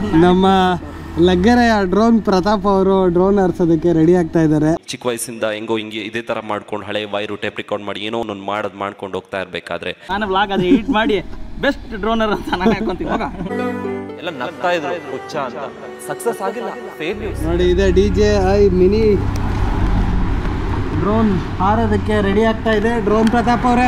ನಮ್ಮ ಲಗ್ಗೆರೆಯ ಡ್ರೋನ್ ಪ್ರತಾಪ್ ಅವರು drone ಹಾರಿಸೋದಕ್ಕೆ ready ಆಗ್ತಾ ಇದ್ದಾರೆ ಚಿಕ್ಕ ವಯಸ್ಸಿಂದ ಹೆಂಗೋ ಹಿಂಗೆ ಇದೇ ಥರ ಮಾಡ್ಕೊಂಡು ಹಳೆ ವೈರು ಟೇಪ್ ರೆಕಾರ್ಡ್ ಮಾಡಿ ಏನೋ ಒಂದೊಂದು ಮಾಡೋದು ಮಾಡ್ಕೊಂಡು ಹೋಗ್ತಾ ಇರಬೇಕಾದ್ರೆ ನಾನು ವ್ಲಾಗ್ ಅದು ಎಡಿಟ್ ಮಾಡಿ ಬೆಸ್ಟ್ ಡ್ರೋನರ್ ಅಂತ ನಾನು ಹಾಕೊಂತೀನಿ ಹೋಗ ಎಲ್ಲ ನಗ್ತಾ ಇದ್ರು ಹುಚ್ಚ ಅಂತ ಸಕ್ಸಸ್ ಆಗಿಲ್ಲ ಫೇಲ್ಯೂರ್ಸ್ ನೋಡಿ ಇದೆ D J I mini drone ಹಾರೋದಕ್ಕೆ ರೆಡಿ ಆಗ್ತಾ ಇದೆ ಡ್ರೋನ್ ಪ್ರತಾಪ್ ಅವರೇ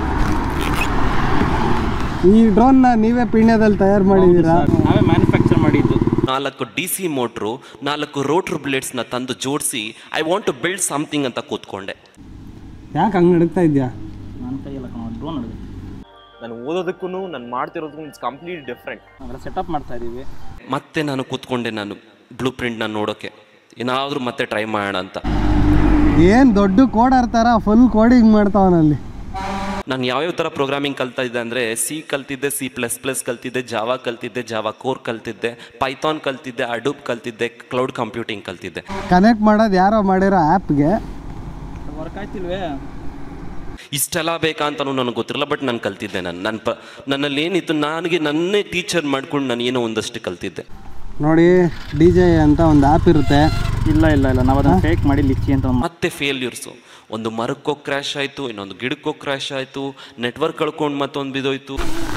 ಈ ಡ್ರೋನ್ನ ನೀವೇ ಪೀಣ್ಯದಲ್ಲಿ ತಯಾರು ಮಾಡಿದ್ದೀರಾ ನಾವೇ ಮ್ಯಾನುಫ್ಯಾಕ್ಚರ್ ಮಾಡಿದ್ದು ನಾಲ್ಕು ಡಿ ಸಿ ಮೋಟ್ರು ನಾಲ್ಕು ರೋಟ್ರ್ ಬ್ಲೇಡ್ಸ್ನ ತಂದು ಜೋಡಿಸಿ I want to build something ಅಂತ ಕೂತ್ಕೊಂಡೆ ಯಾಕೆ ಹಂಗೆ ನಡುಕ್ತಾ ಇದೆಯಾ ನನ್ನ ಕೈಯಲ್ಲ ಡ್ರೋನ್ ಹಿಡಿದು ನಾನು ಓದೋದಕ್ಕೂ ನಾನು ಮಾಡ್ತಿರೋದಕ್ಕೂ ಇಟ್ಸ್ ಕಂಪ್ಲೀಟ್ ಡಿಫ್ರೆಂಟ್ ಅದರ ಸೆಟಪ್ ಮಾಡ್ತಾ ಇದ್ದೀವಿ ಮತ್ತೆ ನಾನು ಕೂತ್ಕೊಂಡೆ ನಾನು ಬ್ಲೂ ಪ್ರಿಂಟ್ನ ನೋಡೋಕ್ಕೆ ಏನಾದರೂ ಮತ್ತೆ ಟ್ರೈ ಮಾಡೋಣ ಅಂತ ಏನು ದೊಡ್ಡ ಕೋಡ್ ಆಡ್ತಾರ ಫುಲ್ ಕೋಡಿಂಗ್ ಮಾಡ್ತಾವನಲ್ಲಿ ನಾನು ಯಾವ್ಯಾವ ಥರ ಪ್ರೋಗ್ರಾಮಿಂಗ್ ಕಲ್ತಾ ಇದ್ದೆ ಅಂದರೆ ಸಿ ಕಲ್ತಿದ್ದೆ ಸಿ ಪ್ಲಸ್ ಪ್ಲಸ್ ಕಲ್ತಿದ್ದೆ ಜಾವಾ ಕಲ್ತಿದ್ದೆ ಜಾವಾ ಕೋರ್ ಕಲ್ತಿದ್ದೆ ಪೈಥಾನ್ ಕಲ್ತಿದ್ದೆ ಅಡೂಬ್ ಕಲ್ತಿದ್ದೆ ಕ್ಲೌಡ್ ಕಂಪ್ಯೂಟಿಂಗ್ ಕಲ್ತಿದ್ದೆ ಕನೆಕ್ಟ್ ಮಾಡೋದು ಯಾರೋ ಮಾಡಿರೋ ಆ್ಯಪ್ಗೆ ವರ್ಕ್ ಆಯ್ತಿಲ್ವೇ ಇಷ್ಟೆಲ್ಲ ಬೇಕಾ ಅಂತಲೂ ನನಗೆ ಗೊತ್ತಿರಲ್ಲ ಬಟ್ ನಾನು ಕಲ್ತಿದ್ದೆ ನಾನು ನನ್ನ ಪ ನನ್ನಲ್ಲಿ ಏನಿತ್ತು ನನಗೆ ನನ್ನೇ ಟೀಚರ್ ಮಾಡ್ಕೊಂಡು ನಾನು ಏನೋ ಒಂದಷ್ಟು ಕಲ್ತಿದ್ದೆ ನೋಡಿ ಡಿ ಜೆ ಅಂತ ಒಂದು ಆ್ಯಪ್ ಇರುತ್ತೆ ಇಲ್ಲ ಇಲ್ಲ ಇಲ್ಲ ನಾವು ಅದನ್ನ ಫೇಕ್ ಮಾಡಿ ಲಿಚ್ಚಿ ಅಂತ ಒಂದು ಮತ್ತೆ ಫೇಲ್ಯೂರ್ಸು ಒಂದು ಮರಕ್ಕೋ ಕ್ರ್ಯಾಶ್ ಆಯಿತು ಇನ್ನೊಂದು ಗಿಡಕ್ಕೋ ಕ್ರ್ಯಾಶ್ ಆಯಿತು ನೆಟ್ವರ್ಕ್ ಕಳ್ಕೊಂಡು ಮತ್ತೊಂದು ಬಿದ್ದೋಯ್ತು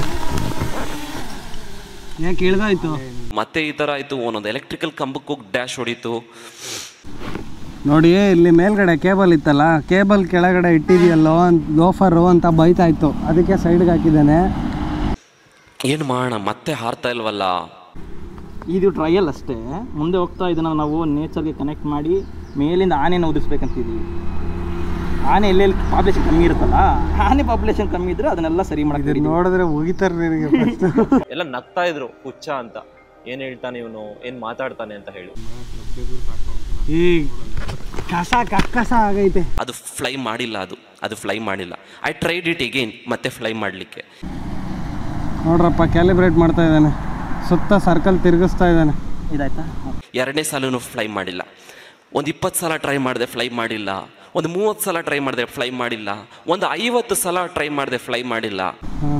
ಯಾಕೆ ಇಳ್ದಾಯ್ತು ಮತ್ತೆ ಈ ಥರ ಆಯಿತು ಒಂದೊಂದು ಎಲೆಕ್ಟ್ರಿಕಲ್ ಕಂಬಕ್ಕೆ ಹೋಗಿ ಡ್ಯಾಶ್ ಹೊಡೀತು ನೋಡಿ ಇಲ್ಲಿ ಮೇಲ್ಗಡೆ ಕೇಬಲ್ ಇತ್ತಲ್ಲ ಕೇಬಲ್ ಕೆಳಗಡೆ ಇಟ್ಟಿದೆಯಲ್ಲೋ ಲೋಫರು ಅಂತ ಬೈತಾ ಇತ್ತು ಅದಕ್ಕೆ ಸೈಡ್ಗೆ ಹಾಕಿದ್ದಾನೆ ಏನು ಮಾಡೋಣ ಮತ್ತೆ ಹಾರ್ತಾ ಇಲ್ವಲ್ಲ ಇದು ಟ್ರಯಲ್ ಅಷ್ಟೇ ಮುಂದೆ ಹೋಗ್ತಾ ಇದನ್ನ ನಾವು ನೇಚರ್ಗೆ ಕನೆಕ್ಟ್ ಮಾಡಿ ಮೇಲಿಂದ ಆನೆನ ಉದಿಸ್ಬೇಕಂತಿದ್ದೀವಿ ಆನೆ ಎಲ್ಲೆಲ್ಲಿ ಪಾಪ್ಯುಲೇಷನ್ ಕಮ್ಮಿ ಇರುತ್ತಲ್ಲ ಆನೆ ಪಾಪ್ಯುಲೇಷನ್ ಕಮ್ಮಿ ಇದ್ರೆ ಅದನ್ನೆಲ್ಲ ಸರಿ ಇದು ಮಾಡಕ್ಕೆ ನೋಡಿದ್ರೆ ಮುಗಿತಾರೆ ನಿನಗೆ first. ಎಲ್ಲ ನಗ್ತಾ ಇದ್ರು ಹುಚ್ಚ ಅಂತ ಏನ್ ಹೇಳ್ತಾನೆ ಇವನು ಏನ್ ಮಾತಾಡ್ತಾನೆ ಅಂತ ಹೇಳಿ ಈ ಕಸ ಕಕ್ಕಸ ಆಗೈತೆ ಅದು ಫ್ಲೈ ಮಾಡಿಲ್ಲ ಅದು ಅದು ಫ್ಲೈ ಮಾಡಿಲ್ಲ ಐ ಟ್ರೈಡ್ ಇಟ್ ಎಗೇನ್ ಮತ್ತೆ ಫ್ಲೈ ಮಾಡಲಿಕ್ಕೆ ನೋಡ್ರಪ್ಪ ಕ್ಯಾಲಿಬ್ರೇಟ್ ಮಾಡ್ತಾ ಇದ್ದಾನೆ ಸುತ್ತ ಸರ್ಕಲ್ ತಿರುಗಿಸ್ತಾ ಇದ್ದಾನೆ ಇದಾಯ್ತಾ ಎರಡನೇ ಸಲನೂ ಫ್ಲೈ ಮಾಡಿಲ್ಲ ಒಂದು ಇಪ್ಪತ್ತು ಸಲ ಟ್ರೈ ಮಾಡಿದೆ ಫ್ಲೈ ಮಾಡಿಲ್ಲ ಒಂದು ಮೂವತ್ತು ಸಲ ಟ್ರೈ ಮಾಡಿದೆ ಫ್ಲೈ ಮಾಡಿಲ್ಲ ಒಂದು ಐವತ್ತು ಸಲ ಟ್ರೈ ಮಾಡಿದೆ ಫ್ಲೈ ಮಾಡಿಲ್ಲ ಹಾಂ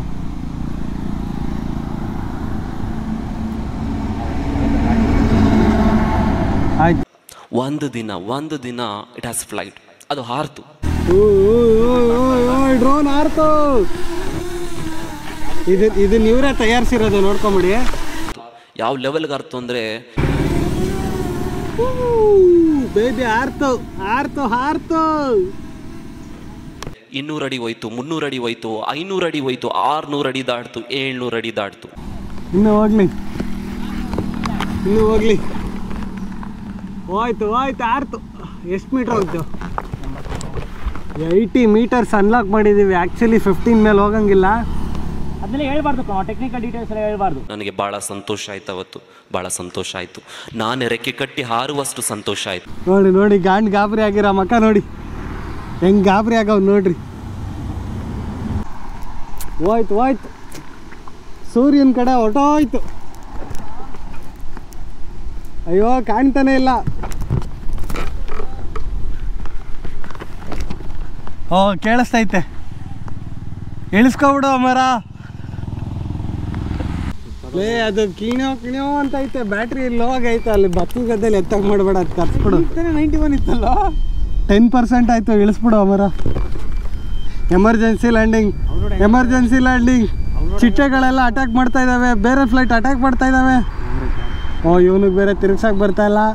ಆಯ್ತು ಒಂದು ದಿನ ಒಂದು ದಿನ ಇಟ್ ಹ್ಯಾಸ್ ಫ್ಲೈಟ್ ಅದು ಹಾರ್ತು ಡ್ರೋನ್ ಆರ್ತು ಇದು ಇದನ್ನ ಇವರೇ ತಯಾರಿಸಿರೋದು ನೋಡ್ಕೊಂಬಿಡಿ ಯಾವ ಲೆವೆಲ್ಗೆ ಹಾರ್ತು ಅಂದರೆ ಬೇಬಿ ಆರ್ತು ಆರ್ತು ಹಾರ್ತು ಇನ್ನೂರು ಅಡಿ ಹೋಯ್ತು ಮುನ್ನೂರು ಅಡಿ ಹೋಯ್ತು ಐನೂರು ಅಡಿ ಹೋಯ್ತು ಆರುನೂರು ಅಡಿ ದಾಟ್ತು ಏಳ್ನೂರು ಅಡಿ ದಾಟ್ತು ಇನ್ನು ಹೋಗ್ಲಿ ಇನ್ನು ಹೋಗ್ಲಿ ಹೋಯ್ತು ಹೋಯ್ತು ಆರ್ತು ಎಷ್ಟು ಮೀಟ್ರ್ ಹೋಗ್ತು ಏಯ್ಟಿ ಮೀಟರ್ಸ್ ಅನ್ಲಾಕ್ ಮಾಡಿದ್ದೀವಿ ಆ್ಯಕ್ಚುಲಿ ಫಿಫ್ಟೀನ್ ಮೇಲೆ ಹೋಗಂಗಿಲ್ಲ ಅದನ್ನೆಲ್ಲ ಹೇಳ್ಬಾರ್ದು ಟೆಕ್ನಿಕಲ್ ಡೀಟೇಲ್ಸ್ ಎಲ್ಲ ಹೇಳ್ಬಾರ್ದು ನನಗೆ ಭಾಳ ಸಂತೋಷ ಆಯ್ತು ಅವತ್ತು ಭಾಳ ಸಂತೋಷ ಆಯಿತು ನಾನು ರೆಕ್ಕೆ ಕಟ್ಟಿ ಹಾರುವಷ್ಟು ಸಂತೋಷ ಆಯಿತು ನೋಡಿ ನೋಡಿ ಗಾಂಡ್ ಗಾಬರಿ ಆಗಿರೋ ಮಕ್ಕ ನೋಡಿ ಹೆಂಗ್ ಗಾಬರಿ ಆಗವ್ ನೋಡ್ರಿ ಹೋಯ್ತು ಹೋಯ್ತು ಸೂರ್ಯನ ಕಡೆ ಹೊಟ್ಟೋಯ್ತು ಅಯ್ಯೋ ಕಾಣ್ತಾನೆ ಇಲ್ಲ ಓ ಕೇಳಿಸ್ತೈತೆ ಇಳಿಸ್ಕೊಬಿಡು ಮರ ಲೇ ಅದು ಕಿಣ್ಯೋ ಕಿಣ್ಯೋ ಅಂತ ಐತೆ ಬ್ಯಾಟ್ರಿ ಲೋ ಆಗೈತೆ ಅಲ್ಲಿ ಭತ್ತದ ಗದ್ದೆಲಿ ಎತ್ತಾಗ ಮಾಡಬೇಡ ಅದು ಕರ್ಸ್ಬಿಡು ನೈಂಟಿ ಒನ್ ಇತ್ತಲ್ಲ ಟೆನ್ ಪರ್ಸೆಂಟ್ ಆಯಿತು ಇಳಿಸ್ಬಿಡು ಮರ ಎಮರ್ಜೆನ್ಸಿ ಲ್ಯಾಂಡಿಂಗ್ ಎಮರ್ಜೆನ್ಸಿ ಲ್ಯಾಂಡಿಂಗ್ ಚಿಟ್ಟೆಗಳೆಲ್ಲ ಅಟ್ಯಾಕ್ ಮಾಡ್ತಾ ಇದ್ದಾವೆ ಬೇರೆ ಫ್ಲೈಟ್ ಅಟ್ಯಾಕ್ ಮಾಡ್ತಾ ಇದ್ದಾವೆ ಓ ಇವನಿಗೆ ಬೇರೆ ತಿರುಗ್ಸಕ್ಕೆ ಬರ್ತಾ ಇಲ್ಲ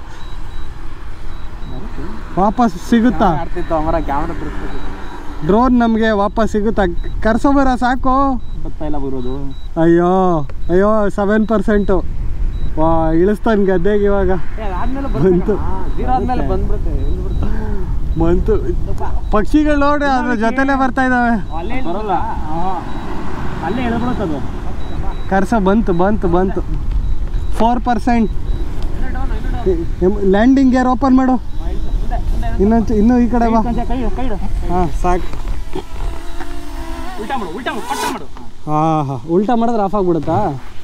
ವಾಪಸ್ ಸಿಗುತ್ತಾ ಮರ ಕ್ಯಾಮ್ರಾ ಡ್ರೋನ್ ನಮಗೆ ವಾಪಸ್ ಸಿಗುತ್ತಾ ಕರ್ಸೋಬರ ಸಾಕು ಬರ್ತಾ ಇಲ್ಲ ಬರೋದು ಅಯ್ಯೋ ಅಯ್ಯೋ ಸೆವೆನ್ ಪರ್ಸೆಂಟು ವಾ ಇಳಿಸ್ತಾನೆ ಗದ್ದೆಗೆ ಇವಾಗ ಬಂತು ಆದ್ಮೇಲೆ ಬಂದ್ಬಿಡುತ್ತೆ ಬಂತು ಪಕ್ಷಿಗಳು ನೋಡಿ ಅದ್ರ ಜೊತೆಲೆ ಬರ್ತಾ ಇದ್ದಾವೆ ಬರಲ್ಲ ಅಲ್ಲೇ ಹೇಳ್ಬಿಡುತ್ತದು ಕರ್ಸ ಬಂತು ಬಂತು ಬಂತು four percent landing gear open ಮಾಡು ಇನ್ನೊಂದು ಇನ್ನೂ ಈ ಕಡೆ ಬಾ ಕೈ ಕೈ ಇಡು. ಹಾಂ ಸಾಕು ಉಲ್ಟಾ ಮಾಡು ಉಲ್ಟಾ ಮಾಡು ಪಟ್ಟ ಮಾಡು ಹಾಂ ಹಾಂ ಉಲ್ಟಾ ಮಾಡಿದ್ರೆ ಆಫ್ ಆಗ್ಬಿಡುತ್ತಾ